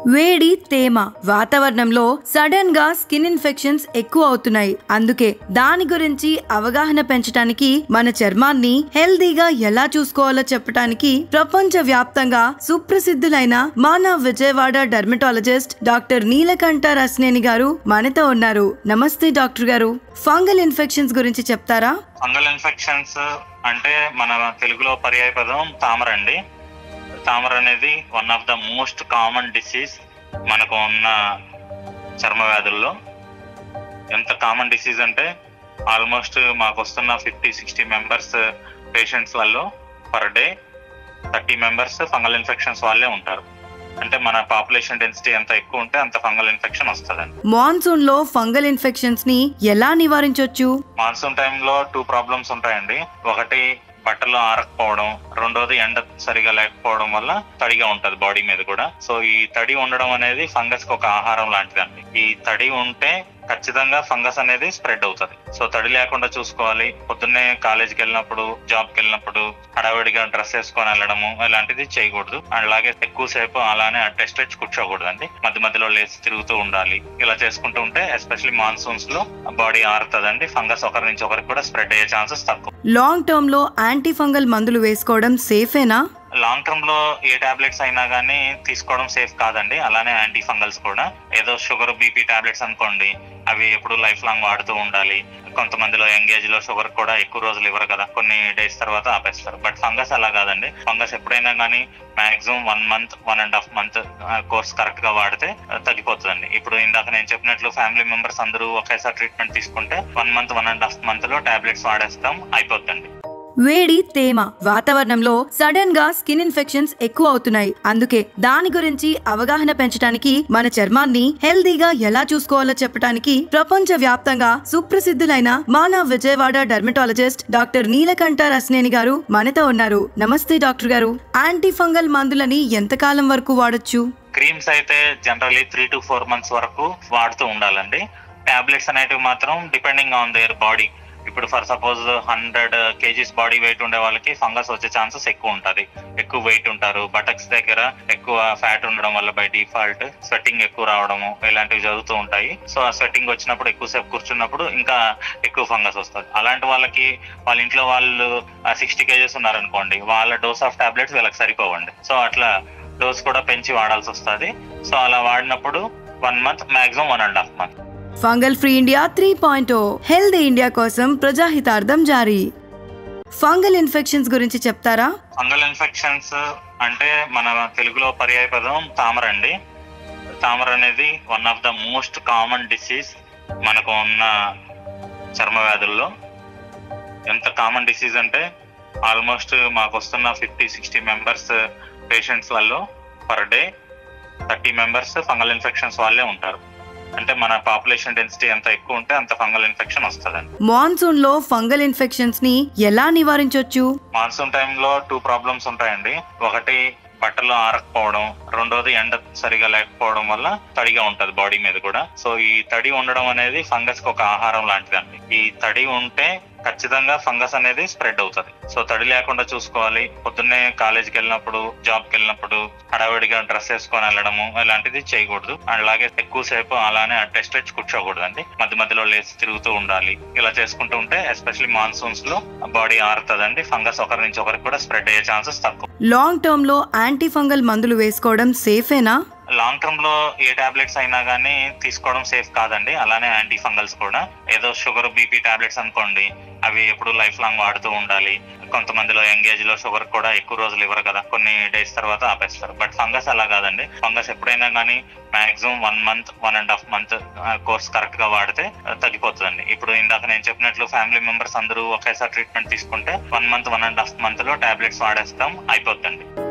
వేడి తేమ వాతావరణంలో సడన్ గా స్కిన్ ఇన్ఫెక్షన్స్ ఎక్కువ అవుతున్నాయి అందుకే దాని గురించి అవగాహన పెంచడానికి మన చర్మాన్ని హెల్దీగా ఎలా చూసుకోవాలో చెప్పడానికి ప్రపంచ వ్యాప్తంగా సుప్రసిద్ధులైన మన విజయవాడ డెర్మటాలజిస్ట్ డాక్టర్ నీలకంఠ రస్నేని గారు మనతో ఉన్నారు నమస్తే డాక్టర్ గారు ఫంగల్ ఇన్ఫెక్షన్స్ గురించి చెప్తారా ఫంగల్ ఇన్ఫెక్షన్స్ అంటే మన తెలుగులో పర్యాయ పదం తామర అండి తామర అనేది one of the most common disease మనకు ఉన్న చర్మ వ్యాధుల్లో ఎంత కామన్ డిసీజ్ అంటే ఆల్మోస్ట్ మాకు వస్తున్న ఫిఫ్టీ సిక్స్టీ మెంబర్స్ పేషెంట్స్ వాళ్ళు per day thirty members fungal infections వాళ్ళే ఉంటారు అంటే మన పాపులేషన్ డెన్సిటీ ఎంత ఎక్కువ ఉంటే అంత ఫంగల్ ఇన్ఫెక్షన్ వస్తుందండి మాన్సూన్ లో ఫంగల్ ఇన్ఫెక్షన్స్ ని ఎలా నివారించొచ్చు మాన్సూన్ టైంలో టూ ప్రాబ్లమ్స్ ఉంటాయండి ఒకటి బట్టలు ఆరకపోవడం రెండోది ఎండ సరిగా లేకపోవడం వల్ల తడిగా ఉంటది బాడీ మీద కూడా సో ఈ తడి ఉండడం అనేది ఫంగస్ కి ఒక ఆహారం లాంటిదండి ఈ తడి ఉంటే ఖచ్చితంగా ఫంగస్ అనేది స్ప్రెడ్ అవుతుంది సో తడి లేకుండా చూసుకోవాలి పొద్దున్నే కాలేజీకి వెళ్ళినప్పుడు జాబ్ కి వెళ్ళినప్పుడు హడావిడిగా డ్రెస్ వేసుకొని వెళ్ళడము ఇలాంటిది చేయకూడదు అలాగే ఎక్కువసేపు అలానే టెస్ట్ వచ్చి కూర్చోకూడదండి మధ్య మధ్యలో లేచి తిరుగుతూ ఉండాలి ఇలా చేసుకుంటూ ఉంటే ఎస్పెషల్లీ మాన్సూన్స్ లో బాడీ ఆరుతుందండి ఫంగస్ ఒకరి నుంచి ఒకరికి కూడా స్ప్రెడ్ అయ్యే ఛాన్సెస్ తక్కువ లాంగ్ టర్మ్ లో యాంటీ ఫంగల్ మందులు వేసుకోవడం సేఫేనా లాంగ్ టర్మ్ లో ఏ టాబ్లెట్స్ అయినా కానీ తీసుకోవడం సేఫ్ కాదండి అలానే యాంటీ ఫంగల్స్ కూడా ఏదో షుగర్ బీపీ టాబ్లెట్స్ అనుకోండి అవి ఎప్పుడు లైఫ్ లాంగ్ వాడుతూ ఉండాలి కొంతమందిలో యంగ్ ఏజ్ లో షుగర్ కూడా ఎక్కువ రోజులు ఇవ్వరు కదా కొన్ని డేస్ తర్వాత ఆపేస్తారు బట్ ఫంగస్ అలా కాదండి ఫంగస్ ఎప్పుడైనా కానీ maximum one month one and half month course correct గా వాడితే ఆ, తగ్గిపోతుందండి ఇప్పుడు ఇందాక నేను చెప్పినట్లు ఫ్యామిలీ మెంబర్స్ అందరూ ఒకేసారి ట్రీట్మెంట్ తీసుకుంటే one month one and half month లో టాబ్లెట్స్ వాడేస్తాం అయిపోతుందండి వేడి తేమ వాతావరణంలో సడన్ గా స్కిన్ ఇన్ఫెక్షన్స్ ఎక్కువ అవుతున్నాయి అందుకే దాని గురించి అవగాహన పెంచడానికి మన చర్మాన్ని హెల్దీగా ఎలా చూసుకోవాలో చెప్పడానికి ప్రపంచ వ్యాప్తంగా సుప్రసిద్ధులైన మన విజయవాడ డెర్మటాలజిస్ట్ డాక్టర్ నీలకంఠ రస్నేని గారు మనతో ఉన్నారు నమస్తే డాక్టర్ గారు యాంటీ ఫంగల్ మందులని ఎంతకాలం వరకు వాడొచ్చు క్రీమ్స్ అయితే generally three to four months వరకు వాడుతూ ఉండాలండి టాబ్లెట్స్ అనేటివి మాత్రం డిపెండింగ్ ఆన్ దేర్ బాడీ ఇప్పుడు for suppose hundred kgs body weight ఉండే వాళ్ళకి ఫంగస్ వచ్చే ఛాన్సెస్ ఎక్కువ ఉంటది ఎక్కువ వెయిట్ ఉంటారు బటక్స్ దగ్గర ఎక్కువ ఫ్యాట్ ఉండడం వల్ల బై డిఫాల్ట్ స్వెట్టింగ్ ఎక్కువ రావడము ఇలాంటివి జరుగుతూ ఉంటాయి సో ఆ స్వెట్టింగ్ వచ్చినప్పుడు ఎక్కువసేపు కూర్చున్నప్పుడు ఇంకా ఎక్కువ ఫంగస్ వస్తుంది అలాంటి వాళ్ళకి వాళ్ళ ఇంట్లో వాళ్ళు సిక్స్టీ కేజెస్ ఉన్నారనుకోండి వాళ్ళ డోస్ ఆఫ్ టాబ్లెట్స్ వీళ్ళకి సరిపోవండి సో అట్లా డోస్ కూడా పెంచి వాడాల్సి వస్తుంది సో అలా వాడినప్పుడు one month maximum one and half month fungal free India three point healthy India కోసం ప్రజాహితార్థం జారీ ఫంగల్ ఇన్ఫెక్షన్స్ గురించి చెప్తారా ఫంగల్ ఇన్ఫెక్షన్స్ అంటే మన తెలుగులో పర్యాయ పదం తామర అండి తామర అనేది one of the most common disease మనకు ఉన్న చర్మ వ్యాధుల్లో ఎంత కామన్ డిసీజ్ అంటే ఆల్మోస్ట్ మాకు వస్తున్న ఫిఫ్టీ సిక్స్టీ మెంబర్స్ పేషెంట్స్ వాళ్ళు per day thirty members fungal infections వాళ్ళే ఉంటారు అంటే మన పాపులేషన్ డెన్సిటీ ఎంత ఎక్కువ ఉంటే అంత ఫంగల్ ఇన్ఫెక్షన్ వస్తుందండి మాన్సూన్ లో ఫంగల్ ఇన్ఫెక్షన్స్ ని ఎలా నివారించొచ్చు మాన్సూన్ టైంలో టూ ప్రాబ్లమ్స్ ఉంటాయండి ఒకటి బట్టలు ఆరకపోవడం రెండోది ఎండ సరిగా లేకపోవడం వల్ల తడిగా ఉంటది బాడీ మీద కూడా సో ఈ తడి ఉండడం అనేది ఫంగస్ కి ఒక ఆహారం లాంటిదండి ఈ తడి ఉంటే ఖచ్చితంగా ఫంగస్ అనేది స్ప్రెడ్ అవుతుంది సో తడి లేకుండా చూసుకోవాలి పొద్దున్నే కాలేజీకి వెళ్ళినప్పుడు జాబ్ కి వెళ్ళినప్పుడు హడావిడిగా డ్రెస్ వేసుకొని వెళ్ళడము ఇలాంటిది చేయకూడదు అలాగే ఎక్కువసేపు అలానే టెస్ట్ వచ్చి కూర్చోకూడదండి మధ్య మధ్యలో లేచి తిరుగుతూ ఉండాలి ఇలా చేసుకుంటూ ఉంటే ఎస్పెషల్లీ మాన్సూన్స్ లో బాడీ ఆరుతుందండి ఫంగస్ ఒకరి నుంచి ఒకరికి కూడా స్ప్రెడ్ అయ్యే ఛాన్సెస్ తక్కువ లాంగ్ టర్మ్ లో యాంటీ ఫంగల్ మందులు వేసుకోవడం సేఫేనా లాంగ్ టర్మ్ లో ఏ టాబ్లెట్స్ అయినా కానీ తీసుకోవడం సేఫ్ కాదండి అలానే యాంటీ ఫంగల్స్ కూడా ఏదో షుగర్ బీపీ టాబ్లెట్స్ అనుకోండి అవి ఎప్పుడు లైఫ్ లాంగ్ వాడుతూ ఉండాలి కొంతమందిలో యంగ్ ఏజ్ లో షుగర్ కూడా ఎక్కువ రోజులు ఇవ్వరు కదా కొన్ని డేస్ తర్వాత ఆపేస్తారు బట్ ఫంగస్ అలా కాదండి ఫంగస్ ఎప్పుడైనా కానీ maximum one month one and half month course correct గా వాడితే ఆ, తగ్గిపోతుందండి ఇప్పుడు ఇందాక నేను చెప్పినట్లు ఫ్యామిలీ మెంబర్స్ అందరూ ఒకేసారి ట్రీట్మెంట్ తీసుకుంటే one month one and half month లో టాబ్లెట్స్ వాడేస్తాం అయిపోతుందండి